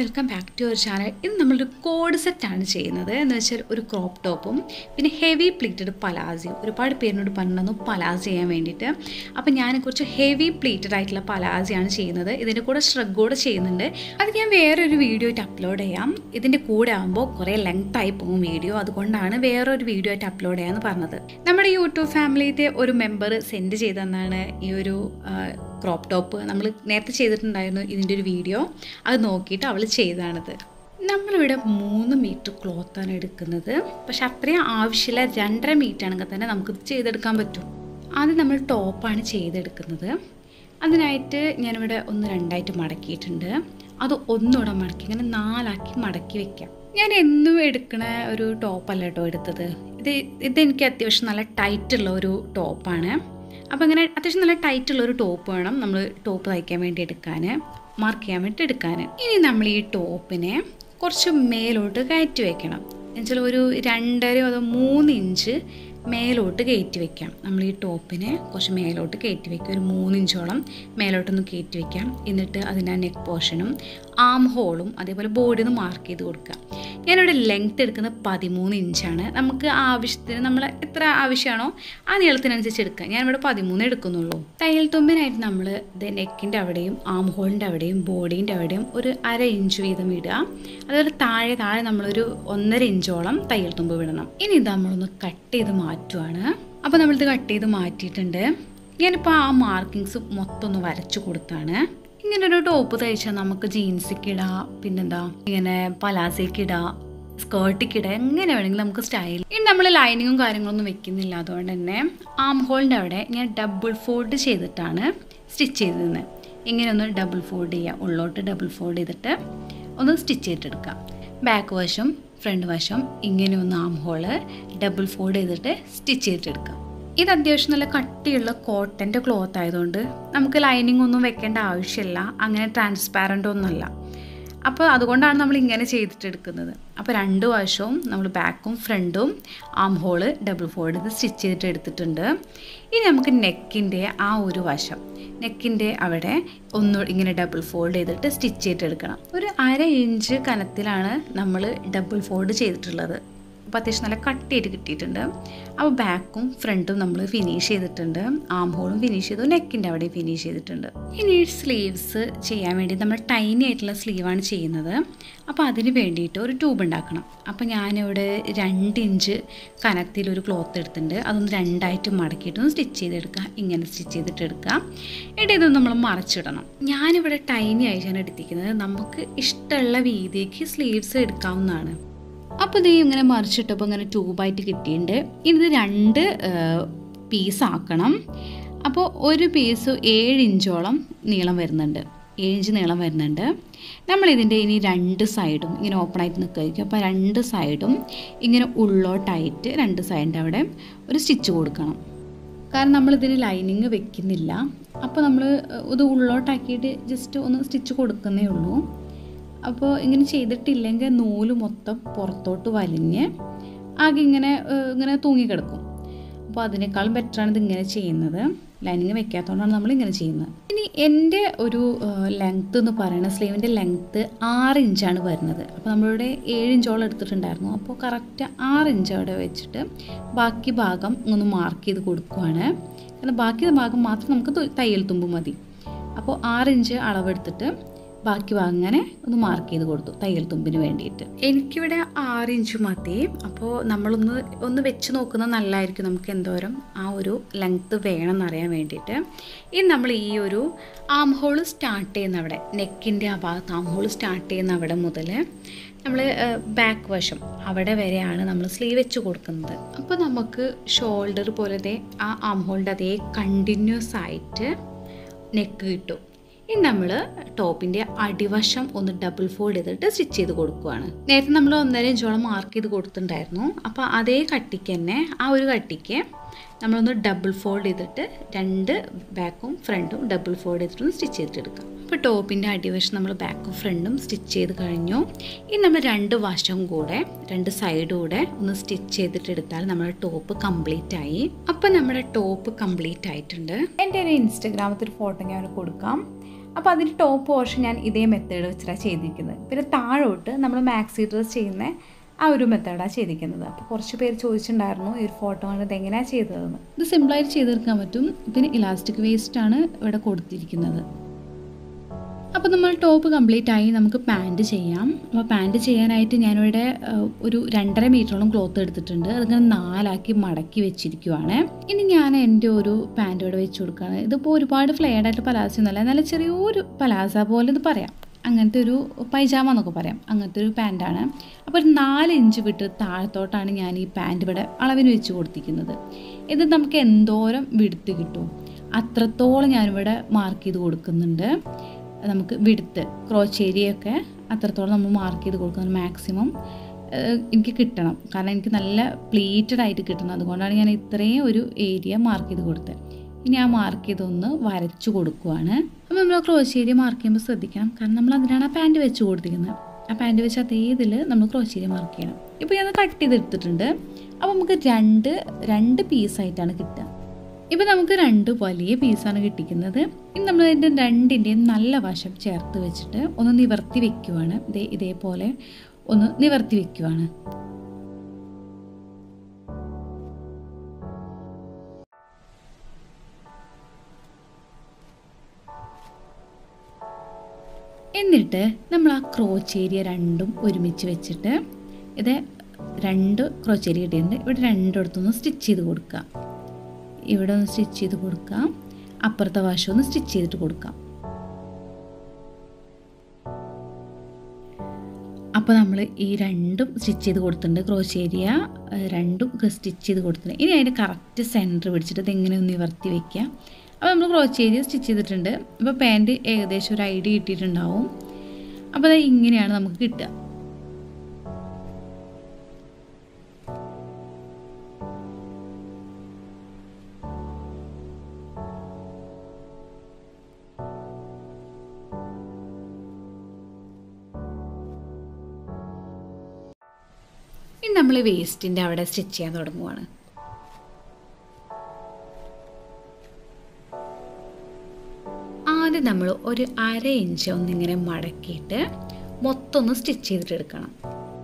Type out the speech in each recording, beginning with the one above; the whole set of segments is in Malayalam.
welcome back to our channel ഇന്ന് നമ്മളൊരു കോഡ് സെറ്റാണ് ചെയ്യുന്നത് എന്ന് വെച്ചാൽ ഒരു ക്രോപ്പ് ടോപ്പും പിന്നെ ഹെവി പ്ലീറ്റഡ് പലാസിയും ഒരുപാട് പേരിനോട് പറഞ്ഞിരുന്നു പലാസി ചെയ്യാൻ വേണ്ടിയിട്ട് അപ്പം ഞാൻ കുറച്ച് ഹെവി പ്ലീറ്റഡ് ആയിട്ടുള്ള പലാസിയാണ് ചെയ്യുന്നത് ഇതിൻ്റെ കൂടെ ശ്രഗ് കൂടെ ചെയ്യുന്നുണ്ട് അത് ഞാൻ വേറൊരു വീഡിയോ ആയിട്ട് അപ്ലോഡ് ചെയ്യാം ഇതിൻ്റെ കൂടെ ആകുമ്പോൾ കുറേ ലെങ്ത് ആയി പോകും വീഡിയോ അതുകൊണ്ടാണ് വേറൊരു വീഡിയോ ആയിട്ട് അപ്ലോഡ് ചെയ്യാമെന്ന് പറഞ്ഞത് നമ്മുടെ യൂട്യൂബ് ഫാമിലിയിലെ ഒരു മെമ്പർ സെൻഡ് ചെയ്തെന്നാണ് ഈ ഒരു ക്രോപ്പ് ടോപ്പ് നമ്മൾ നേരത്തെ ചെയ്തിട്ടുണ്ടായിരുന്നു ഇതിൻ്റെ ഒരു വീഡിയോ അത് നോക്കിയിട്ട് അവൾ ചെയ്തതാണിത് നമ്മളിവിടെ മൂന്ന് മീറ്റർ ക്ലോത്താണ് എടുക്കുന്നത് പക്ഷെ അത്രയും ആവശ്യമില്ല രണ്ടര മീറ്റർ ആണെങ്കിൽ തന്നെ നമുക്കിത് ചെയ്തെടുക്കാൻ പറ്റും ആദ്യം നമ്മൾ ടോപ്പാണ് ചെയ്തെടുക്കുന്നത് അതിനായിട്ട് ഞാനിവിടെ ഒന്ന് രണ്ടായിട്ട് മടക്കിയിട്ടുണ്ട് അത് ഒന്നുകൂടെ മടക്കി ഇങ്ങനെ നാലാക്കി മടക്കി വെക്കാം ഞാൻ എന്നും എടുക്കണ ഒരു ടോപ്പല്ല കേട്ടോ എടുത്തത് ഇത് ഇതെനിക്ക് അത്യാവശ്യം നല്ല ടൈറ്റുള്ള ഒരു ടോപ്പാണ് അപ്പോൾ ഇങ്ങനെ അത്യാവശ്യം നല്ല ടൈറ്റുള്ള ഒരു ടോപ്പ് വേണം നമ്മൾ ടോപ്പ് തയ്ക്കാൻ വേണ്ടി എടുക്കാൻ മാർക്ക് ചെയ്യാൻ വേണ്ടി എടുക്കാൻ ഇനി നമ്മൾ ഈ ടോപ്പിനെ കുറച്ച് മേലോട്ട് കയറ്റി വെക്കണം എന്നുവെച്ചാൽ ഒരു രണ്ടര അതോ മൂന്ന് ഇഞ്ച് മേലോട്ട് കയറ്റി വെക്കാം നമ്മൾ ഈ ടോപ്പിനെ കുറച്ച് മേലോട്ട് കയറ്റി വെക്കാം ഒരു മൂന്ന് ഇഞ്ചോളം മേലോട്ടൊന്ന് കയറ്റി വെക്കാം എന്നിട്ട് അതിൻ്റെ നെക്ക് പോർഷനും ആം ഹോളും അതേപോലെ ബോഡിയിൽ നിന്ന് മാർക്ക് ചെയ്ത് കൊടുക്കാം ഞാനിവിടെ ലെങ്ത് എടുക്കുന്നത് പതിമൂന്ന് ഇഞ്ചാണ് നമുക്ക് ആവശ്യത്തിന് നമ്മൾ എത്ര ആവശ്യമാണോ ആ നീളത്തിനനുസരിച്ച് എടുക്കാം ഞാനിവിടെ പതിമൂന്ന് എടുക്കുന്നുള്ളൂ തയ്യൽ തുമ്പിനായിട്ട് നമ്മൾ ഇത് നെക്കിൻ്റെ അവിടെയും ആം ഹോളിൻ്റെ അവിടെയും ബോഡീൻ്റെ അവിടെയും ഒരു അര ഇഞ്ച് വീതം ഇടുക അതുപോലെ താഴെ താഴെ നമ്മളൊരു ഒന്നര ഇഞ്ചോളം തയ്യൽ തുമ്പ് വിടണം ഇനി ഇത് നമ്മളൊന്ന് കട്ട് ചെയ്ത് മാറ്റുവാണ് അപ്പോൾ നമ്മളിത് കട്ട് ചെയ്ത് മാറ്റിയിട്ടുണ്ട് ഞാനിപ്പോൾ ആ മാർക്കിങ്സ് മൊത്തം ഒന്ന് വരച്ചു കൊടുത്താണ് ഇങ്ങനെ ഒരു ടോപ്പ് തയ്ച്ചാൽ നമുക്ക് ജീൻസിക്ക് ഇടാം പിന്നെന്താ ഇങ്ങനെ പലാസയ്ക്ക് ഇടാം സ്കേർട്ടിക്ക് ഇടാം എങ്ങനെ വേണമെങ്കിലും നമുക്ക് സ്റ്റൈൽ ഇനി നമ്മൾ ലൈനിങ്ങും കാര്യങ്ങളൊന്നും വെക്കുന്നില്ല അതുകൊണ്ട് തന്നെ ആം ഹോളിൻ്റെ അവിടെ ഞാൻ ഡബിൾ ഫോൾഡ് ചെയ്തിട്ടാണ് സ്റ്റിച്ച് ചെയ്തത് ഇങ്ങനെ ഒന്ന് ഡബിൾ ഫോൾഡ് ചെയ്യുക ഉള്ളോട്ട് ഡബിൾ ഫോൾഡ് ചെയ്തിട്ട് ഒന്ന് സ്റ്റിച്ച് ചെയ്തിട്ടെടുക്കാം ബാക്ക് വശം ഫ്രണ്ട് വശം ഇങ്ങനെ ഒന്ന് ആം ഹോള് ഡബിൾ ഫോൾഡ് ചെയ്തിട്ട് സ്റ്റിച്ച് ചെയ്തിട്ടെടുക്കാം ഇത് അത്യാവശ്യം നല്ല കട്ടിയുള്ള കോട്ടൻ്റെ ക്ലോത്ത് ആയതുകൊണ്ട് നമുക്ക് ലൈനിങ് ഒന്നും വെക്കേണ്ട ആവശ്യമില്ല അങ്ങനെ ട്രാൻസ്പാരൻ്റ് ഒന്നുമല്ല അപ്പോൾ അതുകൊണ്ടാണ് നമ്മൾ ഇങ്ങനെ ചെയ്തിട്ടെടുക്കുന്നത് അപ്പോൾ രണ്ട് വശവും നമ്മൾ ബാക്കും ഫ്രണ്ടും ആം ഹോള് ഡബിൾ ഫോൾഡ് ചെയ്ത് സ്റ്റിച്ച് ചെയ്തിട്ട് എടുത്തിട്ടുണ്ട് ഇനി നമുക്ക് നെക്കിൻ്റെ ആ ഒരു വശം നെക്കിൻ്റെ അവിടെ ഒന്ന് ഇങ്ങനെ ഡബിൾ ഫോൾഡ് ചെയ്തിട്ട് സ്റ്റിച്ച് ചെയ്തിട്ടെടുക്കണം ഒരു അര ഇഞ്ച് കനത്തിലാണ് നമ്മൾ ഡബിൾ ഫോൾഡ് ചെയ്തിട്ടുള്ളത് അപ്പോൾ അത്യാവശ്യം നല്ല കട്ടിയായിട്ട് കിട്ടിയിട്ടുണ്ട് അപ്പോൾ ബാക്കും ഫ്രണ്ടും നമ്മൾ ഫിനിഷ് ചെയ്തിട്ടുണ്ട് ആം ഹോളും ഫിനിഷ് ചെയ്തു നെക്കിൻ്റെ അവിടെ ഫിനിഷ് ചെയ്തിട്ടുണ്ട് ഇനി സ്ലീവ്സ് ചെയ്യാൻ വേണ്ടി നമ്മൾ ടൈനി ആയിട്ടുള്ള സ്ലീവാണ് ചെയ്യുന്നത് അപ്പോൾ അതിന് വേണ്ടിയിട്ട് ഒരു ട്യൂബ് ഉണ്ടാക്കണം അപ്പോൾ ഞാനിവിടെ രണ്ട് ഇഞ്ച് കനത്തിൽ ഒരു ക്ലോത്ത് എടുത്തിട്ടുണ്ട് അതൊന്ന് രണ്ടായിട്ട് മടക്കിയിട്ടൊന്ന് സ്റ്റിച്ച് ചെയ്തെടുക്കുക ഇങ്ങനെ സ്റ്റിച്ച് ചെയ്തിട്ട് എടുക്കുക എന്നിട്ട് ഇതൊന്ന് നമ്മൾ മറച്ചിടണം ഞാനിവിടെ ടൈനി ആയിട്ടാണ് എടുത്തിരിക്കുന്നത് നമുക്ക് ഇഷ്ടമുള്ള വീതിക്ക് സ്ലീവ്സ് എടുക്കാവുന്നതാണ് അപ്പോൾ ഇത് ഇങ്ങനെ മറിച്ചിട്ടപ്പോൾ ഇങ്ങനെ ട്യൂബായിട്ട് കിട്ടിയിട്ടുണ്ട് ഇത് രണ്ട് പീസ് ആക്കണം അപ്പോൾ ഒരു പീസ് ഏഴ് ഇഞ്ചോളം നീളം വരുന്നുണ്ട് ഏഴ് ഇഞ്ച് നീളം വരുന്നുണ്ട് നമ്മളിതിൻ്റെ ഇനി രണ്ട് സൈഡും ഇങ്ങനെ ഓപ്പൺ ആയിട്ട് നിൽക്കുമായിരിക്കും അപ്പോൾ രണ്ട് സൈഡും ഇങ്ങനെ ഉള്ളോട്ടായിട്ട് രണ്ട് സൈഡിൻ്റെ അവിടെ ഒരു സ്റ്റിച്ച് കൊടുക്കണം കാരണം നമ്മളിതിന് ലൈനിങ് വെക്കുന്നില്ല അപ്പോൾ നമ്മൾ ഇത് ഉള്ളോട്ടാക്കിയിട്ട് ജസ്റ്റ് ഒന്ന് സ്റ്റിച്ച് കൊടുക്കുന്നേ ഉള്ളൂ അപ്പോൾ ഇങ്ങനെ ചെയ്തിട്ടില്ലെങ്കിൽ നൂല് മൊത്തം പുറത്തോട്ട് വലിഞ്ഞ് ആകെ ഇങ്ങനെ ഇങ്ങനെ തൂങ്ങിക്കിടക്കും അപ്പോൾ അതിനേക്കാളും ബെറ്ററാണ് ഇതിങ്ങനെ ചെയ്യുന്നത് ലൈനിങ് വെക്കാത്തതുകൊണ്ടാണ് നമ്മൾ ഇങ്ങനെ ചെയ്യുന്നത് ഇനി എൻ്റെ ഒരു ലെങ്ത്ത് എന്ന് പറയുന്നത് സ്ലീവിൻ്റെ ലെങ്ത്ത് ആറ് ഇഞ്ചാണ് വരുന്നത് അപ്പോൾ നമ്മളിവിടെ ഏഴ് ഇഞ്ചോളം എടുത്തിട്ടുണ്ടായിരുന്നു അപ്പോൾ കറക്റ്റ് ആറ് ഇഞ്ച് അവിടെ വെച്ചിട്ട് ബാക്കി ഭാഗം ഒന്ന് മാർക്ക് ചെയ്ത് കൊടുക്കുവാണ് കാരണം ബാക്കി ഭാഗം മാത്രം നമുക്ക് തയ്യൽ തുമ്പ് മതി അപ്പോൾ ആറ് ഇഞ്ച് അളവെടുത്തിട്ട് ബാക്കി അങ്ങനെ ഒന്ന് മാർക്ക് ചെയ്ത് കൊടുത്തു തയ്യൽ തുമ്പിന് വേണ്ടിയിട്ട് എനിക്കിവിടെ ആറ് ഇഞ്ച് മതി അപ്പോൾ നമ്മളൊന്ന് ഒന്ന് വെച്ച് നോക്കുന്നത് നല്ലതായിരിക്കും നമുക്ക് എന്തോരം ആ ഒരു ലെങ്ത്ത് വേണം എന്നറിയാൻ വേണ്ടിയിട്ട് ഇനി നമ്മൾ ഈ ഒരു ആം ഹോൾ സ്റ്റാർട്ട് ചെയ്യുന്ന അവിടെ നെക്കിൻ്റെ ആ ഭാഗത്ത് ആം ഹോൾ സ്റ്റാർട്ട് ചെയ്യുന്ന അവിടെ മുതൽ നമ്മൾ ബാക്ക് വശം അവിടെ വരെയാണ് നമ്മൾ സ്ലീവ് വെച്ച് കൊടുക്കുന്നത് അപ്പോൾ നമുക്ക് ഷോൾഡർ പോലത്തെ ആ ആം ഹോളിൻ്റെ അതേ കണ്ടിന്യൂസ് ആയിട്ട് നെക്ക് കിട്ടും ഇനി നമ്മൾ ടോപ്പിൻ്റെ അടിവശം ഒന്ന് ഡബിൾ ഫോൾഡ് ചെയ്തിട്ട് സ്റ്റിച്ച് ചെയ്ത് കൊടുക്കുകയാണ് നേരത്തെ നമ്മൾ ഒന്നര ഇഞ്ചോളം മാർക്ക് ചെയ്ത് കൊടുത്തിട്ടുണ്ടായിരുന്നു അപ്പോൾ അതേ കട്ടിക്ക് തന്നെ ആ ഒരു കട്ടിക്ക് നമ്മളൊന്ന് ഡബിൾ ഫോൾഡ് ചെയ്തിട്ട് രണ്ട് ബാക്കും ഫ്രണ്ടും ഡബിൾ ഫോൾഡ് ചെയ്തിട്ടൊന്ന് സ്റ്റിച്ച് ചെയ്തിട്ടെടുക്കാം അപ്പോൾ ടോപ്പിൻ്റെ അടിവശം നമ്മൾ ബാക്കും ഫ്രണ്ടും സ്റ്റിച്ച് ചെയ്ത് കഴിഞ്ഞു ഇനി നമ്മൾ രണ്ട് വശവും കൂടെ രണ്ട് സൈഡും കൂടെ ഒന്ന് സ്റ്റിച്ച് ചെയ്തിട്ടെടുത്താൽ നമ്മുടെ ടോപ്പ് കംപ്ലീറ്റ് ആയി അപ്പോൾ നമ്മുടെ ടോപ്പ് കംപ്ലീറ്റ് ആയിട്ടുണ്ട് എൻ്റെ ഒരു ഇൻസ്റ്റഗ്രാമത്തെ ഒരു ഫോട്ടോ ഞാൻ കൊടുക്കാം അപ്പോൾ അതിൻ്റെ ടോപ്പ് പോർഷൻ ഞാൻ ഇതേ മെത്തേഡ് വെച്ചിട്ടാണ് ചെയ്തിരിക്കുന്നത് പിന്നെ താഴോട്ട് നമ്മൾ മാക്സി ഡ്രസ് ചെയ്യുന്ന ആ ഒരു മെത്തേഡാണ് ചെയ്തിരിക്കുന്നത് അപ്പോൾ കുറച്ച് പേര് ചോദിച്ചിട്ടുണ്ടായിരുന്നു ഈ ഒരു ഫോട്ടോ കണ്ടത് എങ്ങനെയാണ് ചെയ്തതെന്ന് ഇത് സിമ്പിളായിട്ട് ചെയ്തെടുക്കാൻ പറ്റും പിന്നെ ഇലാസ്റ്റിക് വേസ്റ്റാണ് ഇവിടെ കൊടുത്തിരിക്കുന്നത് അപ്പോൾ നമ്മൾ ടോപ്പ് കംപ്ലീറ്റ് ആയി നമുക്ക് പാൻറ്റ് ചെയ്യാം അപ്പോൾ പാൻറ്റ് ചെയ്യാനായിട്ട് ഞാനിവിടെ ഏഹ്, ഒരു രണ്ടര മീറ്ററോളം ക്ലോത്ത് എടുത്തിട്ടുണ്ട് അതിങ്ങനെ നാലാക്കി മടക്കി വെച്ചിരിക്കുവാണ് ഇനി ഞാൻ എൻ്റെ ഒരു പാൻറ്റ് ഇവിടെ വെച്ച് കൊടുക്കുകയാണ് ഇതിപ്പോൾ ഒരുപാട് ഫ്ലെയർഡ് ആയിട്ട് പലാസ ഒന്നുമല്ല നല്ല ചെറിയൊരു പലാസ പോലെ ഇത് പറയാം അങ്ങനത്തെ ഒരു പൈജാമ എന്നൊക്കെ പറയാം അങ്ങനത്തെ ഒരു പാൻറ്റാണ് അപ്പോൾ ഒരു നാല് ഇഞ്ച് വിട്ട് താഴത്തോട്ടാണ് ഞാൻ ഈ പാൻറ്റ് ഇവിടെ അളവിന് വെച്ച് കൊടുത്തിരിക്കുന്നത് ഇത് നമുക്ക് എന്തോരം വിടുത്ത് കിട്ടും അത്രത്തോളം ഞാനിവിടെ മാർക്ക് ചെയ്ത് കൊടുക്കുന്നുണ്ട് നമുക്ക് വിടുത്ത് ക്രോച്ച് ഏരിയയൊക്കെ അത്രത്തോളം നമ്മൾ മാർക്ക് ചെയ്ത് കൊടുക്കുന്നത് മാക്സിമം എനിക്ക് കിട്ടണം കാരണം എനിക്ക് നല്ല പ്ലീറ്റഡ് ആയിട്ട് കിട്ടണം അതുകൊണ്ടാണ് ഞാൻ ഇത്രയും ഒരു ഏരിയ മാർക്ക് ചെയ്ത് കൊടുത്തത് ഇനി ആ മാർക്ക് ചെയ്തൊന്ന് വരച്ചു കൊടുക്കുവാണ് അപ്പോൾ നമ്മൾ ക്രോച്ച് ഏരിയ മാർക്ക് ചെയ്യുമ്പോൾ ശ്രദ്ധിക്കണം കാരണം നമ്മൾ അതിനാണ് ആ പാൻറ്റ് വെച്ച് കൊടുത്തിരിക്കുന്നത് ആ പാൻറ്റ് വെച്ച് അതേ ഇതിൽ നമ്മൾ ക്രോച്ച് ഏരിയ മാർക്ക് ചെയ്യണം ഇപ്പോൾ ഞാൻ കട്ട് ചെയ്തെടുത്തിട്ടുണ്ട് അപ്പോൾ നമുക്ക് രണ്ട് രണ്ട് പീസായിട്ടാണ് കിട്ടുക ഇപ്പം നമുക്ക് രണ്ട് വലിയ പീസാണ് കിട്ടിക്കുന്നത് ഇനി നമ്മൾ ഇതിൻ്റെ രണ്ടിൻ്റെയും നല്ല വശം ചേർത്ത് വെച്ചിട്ട് ഒന്ന് നിവർത്തി വെക്കുവാണ് ഇതേ ഇതേപോലെ ഒന്ന് നിവർത്തി വെക്കുവാണ് എന്നിട്ട് നമ്മൾ ആ ക്രോച്ച് ഏരിയ രണ്ടും ഒരുമിച്ച് വെച്ചിട്ട് ഇത് രണ്ട് ക്രോച്ച് ഏരിയ കിട്ടിയിട്ടുണ്ട് ഇവിടെ രണ്ടിടത്തൊന്ന് സ്റ്റിച്ച് ചെയ്ത് കൊടുക്കുക ഇവിടെ ഒന്ന് സ്റ്റിച്ച് ചെയ്ത് കൊടുക്കാം അപ്പുറത്തെ വശം ഒന്ന് സ്റ്റിച്ച് ചെയ്തിട്ട് കൊടുക്കാം അപ്പോൾ നമ്മൾ ഈ രണ്ടും സ്റ്റിച്ച് ചെയ്ത് കൊടുത്തിട്ടുണ്ട് ക്രോച്ച് ഏരിയ ഏഹ്, രണ്ടും സ്റ്റിച്ച് ചെയ്ത് കൊടുത്തിട്ടുണ്ട് ഇനി അതിൻ്റെ കറക്റ്റ് സെൻറ്റർ പിടിച്ചിട്ട് ഇതെങ്ങനെ ഒന്ന് നിവർത്തി വെക്കുക അപ്പോൾ നമ്മൾ ക്രോച്ച് ഏരിയ സ്റ്റിച്ച് ചെയ്തിട്ടുണ്ട് അപ്പോൾ പാൻറ്റ് ഏകദേശം ഒരു ഐഡിയ കിട്ടിയിട്ടുണ്ടാവും അപ്പോൾ അത് ഇങ്ങനെയാണ് നമുക്ക് കിട്ടുക ഇനി നമ്മൾ വേസ്റ്റിൻ്റെ അവിടെ സ്റ്റിച്ച് ചെയ്യാൻ തുടങ്ങുവാണ് ആദ്യം നമ്മൾ ഒരു അര ഇഞ്ച് ഒന്നിങ്ങനെ മടക്കിയിട്ട് മൊത്തം ഒന്ന് സ്റ്റിച്ച് ചെയ്തിട്ടെടുക്കണം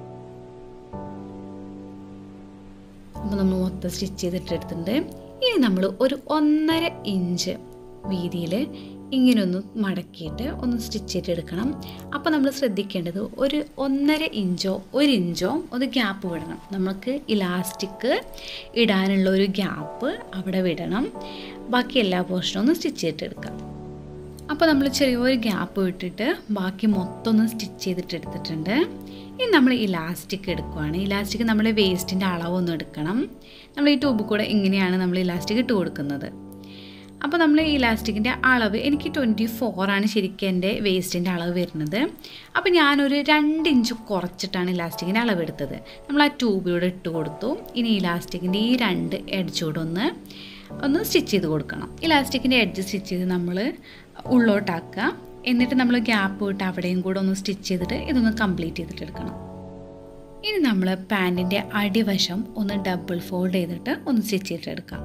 അപ്പോൾ നമ്മൾ മൊത്തം സ്റ്റിച്ച് ചെയ്തിട്ടെടുത്തിട്ടുണ്ട് ഇനി നമ്മൾ ഒരു ഒന്നര ഇഞ്ച് വീതിയിൽ ഇങ്ങനെ ഒന്ന് മടക്കിയിട്ട് ഒന്ന് സ്റ്റിച്ച് ചെയ്തെടുക്കണം അപ്പോൾ നമ്മൾ ശ്രദ്ധിക്കേണ്ടത് ഒരു ഒന്നര ഇഞ്ചോ ഒരു ഇഞ്ചോ ഒന്ന് ഗ്യാപ്പ് വിടണം നമുക്ക് ഇലാസ്റ്റിക് ഇടാനുള്ള ഒരു ഗ്യാപ്പ് അവിടെ വിടണം ബാക്കി എല്ലാ പോർഷനും ഒന്ന് സ്റ്റിച്ച് ചെയ്തിട്ടെടുക്കാം അപ്പോൾ നമ്മൾ ചെറിയൊരു ഗ്യാപ്പ് വിട്ടിട്ട് ബാക്കി മൊത്തം ഒന്ന് സ്റ്റിച്ച് ചെയ്തിട്ട് എടുത്തിട്ടുണ്ട് ഇനി നമ്മൾ ഇലാസ്റ്റിക് എടുക്കുവാണ് ഇലാസ്റ്റിക് നമ്മൾ വേസ്റ്റിൻ്റെ അളവൊന്നും എടുക്കണം നമ്മൾ ഈ ട്യൂബ് കൂടെ ഇങ്ങനെയാണ് നമ്മൾ ഇലാസ്റ്റിക് ഇട്ട് കൊടുക്കുന്നത് അപ്പോൾ നമ്മൾ ഈ ഇലാസ്റ്റിക്കിൻ്റെ അളവ് എനിക്ക് ട്വൻറ്റി ഫോറാണ് ശരിക്കും എൻ്റെ വേസ്റ്റിൻ്റെ അളവ് വരുന്നത് അപ്പോൾ ഞാനൊരു രണ്ട് ഇഞ്ച് കുറച്ചിട്ടാണ് ഇലാസ്റ്റിക്കിൻ്റെ അളവ് എടുത്തത് നമ്മൾ ആ ട്യൂബിലൂടെ ഇട്ട് കൊടുത്തു ഇനി ഇലാസ്റ്റിക്കിൻ്റെ ഈ രണ്ട് എഡ്ജോടെ ഒന്ന് ഒന്ന് സ്റ്റിച്ച് ചെയ്ത് കൊടുക്കണം ഇലാസ്റ്റിക്കിൻ്റെ എഡ്ജ് സ്റ്റിച്ച് ചെയ്ത് നമ്മൾ ഉള്ളോട്ടാക്കുക എന്നിട്ട് നമ്മൾ ഗ്യാപ്പ് വിട്ട് അവിടെയും കൂടെ ഒന്ന് സ്റ്റിച്ച് ചെയ്തിട്ട് ഇതൊന്ന് കംപ്ലീറ്റ് ചെയ്തിട്ട് എടുക്കണം ഇനി നമ്മൾ പാൻറ്റിൻ്റെ അടിവശം ഒന്ന് ഡബിൾ ഫോൾഡ് ചെയ്തിട്ട് ഒന്ന് സ്റ്റിച്ച് ചെയ്തിട്ട് എടുക്കാം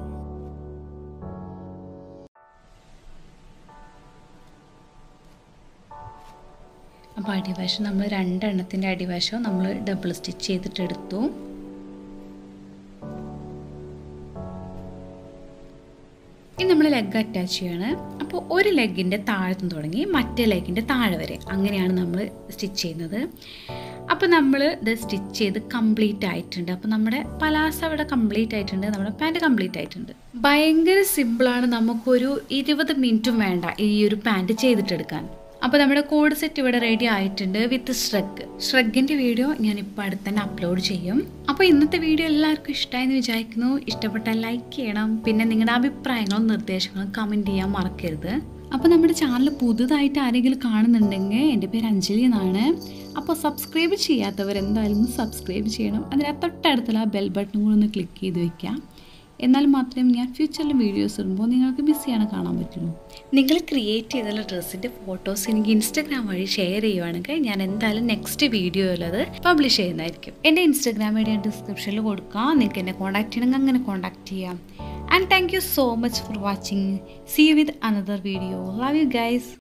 അപ്പോൾ അടിവശം നമ്മൾ രണ്ടെണ്ണത്തിൻ്റെ അടിവശം നമ്മൾ ഡബിൾ സ്റ്റിച്ച് ചെയ്തിട്ട് എടുത്തു ഇനി നമ്മൾ ലെഗ് അറ്റാച്ച് ചെയ്യാണ് അപ്പോൾ ഒരു ലെഗിൻ്റെ താഴത്തും തുടങ്ങി മറ്റേ ലെഗിൻ്റെ താഴെ വരെ അങ്ങനെയാണ് നമ്മൾ സ്റ്റിച്ച് ചെയ്യുന്നത് അപ്പോൾ നമ്മൾ ഇത് സ്റ്റിച്ച് ചെയ്ത് കംപ്ലീറ്റ് ആയിട്ടുണ്ട് അപ്പോൾ നമ്മുടെ പലാസ അവിടെ കംപ്ലീറ്റ് ആയിട്ടുണ്ട് നമ്മുടെ പാൻറ് കംപ്ലീറ്റ് ആയിട്ടുണ്ട് ഭയങ്കര സിമ്പിളാണ് നമുക്കൊരു ഇരുപത് മിനിറ്റും വേണ്ട ഈ ഒരു പാൻറ് ചെയ്തിട്ടെടുക്കാൻ അപ്പോൾ നമ്മുടെ കോഡ് സെറ്റ് ഇവിടെ റെഡി ആയിട്ടുണ്ട് വിത്ത് ഷ്രഗ് ഷ്രഗിൻ്റെ വീഡിയോ ഞാൻ ഇപ്പോൾ അടുത്ത് തന്നെ അപ്ലോഡ് ചെയ്യും അപ്പോൾ ഇന്നത്തെ വീഡിയോ എല്ലാവർക്കും ഇഷ്ടമായെന്ന് വിചാരിക്കുന്നു ഇഷ്ടപ്പെട്ടാൽ ലൈക്ക് ചെയ്യണം പിന്നെ നിങ്ങളുടെ അഭിപ്രായങ്ങളും നിർദ്ദേശങ്ങളും കമൻറ്റ് ചെയ്യാൻ മറക്കരുത് അപ്പോൾ നമ്മുടെ ചാനൽ പുതുതായിട്ട് ആരെങ്കിലും കാണുന്നുണ്ടെങ്കിൽ എൻ്റെ പേര് അഞ്ജലി എന്നാണ് അപ്പോൾ സബ്സ്ക്രൈബ് ചെയ്യാത്തവർ എന്തായാലും സബ്സ്ക്രൈബ് ചെയ്യണം അതിന് തൊട്ടടുത്തുള്ള ആ ബെൽ ബട്ടൺ കൂടെ ഒന്ന് ക്ലിക്ക് ചെയ്ത് വെക്കാം എന്നാൽ മാത്രമേ ഞാൻ ഫ്യൂച്ചറിൽ വീഡിയോസ് ഇടുമ്പോൾ നിങ്ങൾക്ക് മിസ് ചെയ്യാൻ കാണാൻ പറ്റുള്ളൂ നിങ്ങൾ ക്രിയേറ്റ് ചെയ്തുള്ള ഡ്രസ്സിൻ്റെ ഫോട്ടോസ് എനിക്ക് ഇൻസ്റ്റാഗ്രാം വഴി ഷെയർ ചെയ്യുവാണെങ്കിൽ ഞാൻ എന്തായാലും നെക്സ്റ്റ് വീഡിയോയിൽ അത് പബ്ലിഷ് ചെയ്യുന്നതായിരിക്കും എൻ്റെ ഇൻസ്റ്റാഗ്രാം ഐ ഡി ഞാൻ ഡിസ്ക്രിപ്ഷനിൽ കൊടുക്കാം നിങ്ങൾക്ക് എന്നെ കോൺടാക്ട് ചെയ്യണമെങ്കിൽ അങ്ങനെ കോൺടാക്ട് ചെയ്യാം and thank you so much for watching see with another video love you guys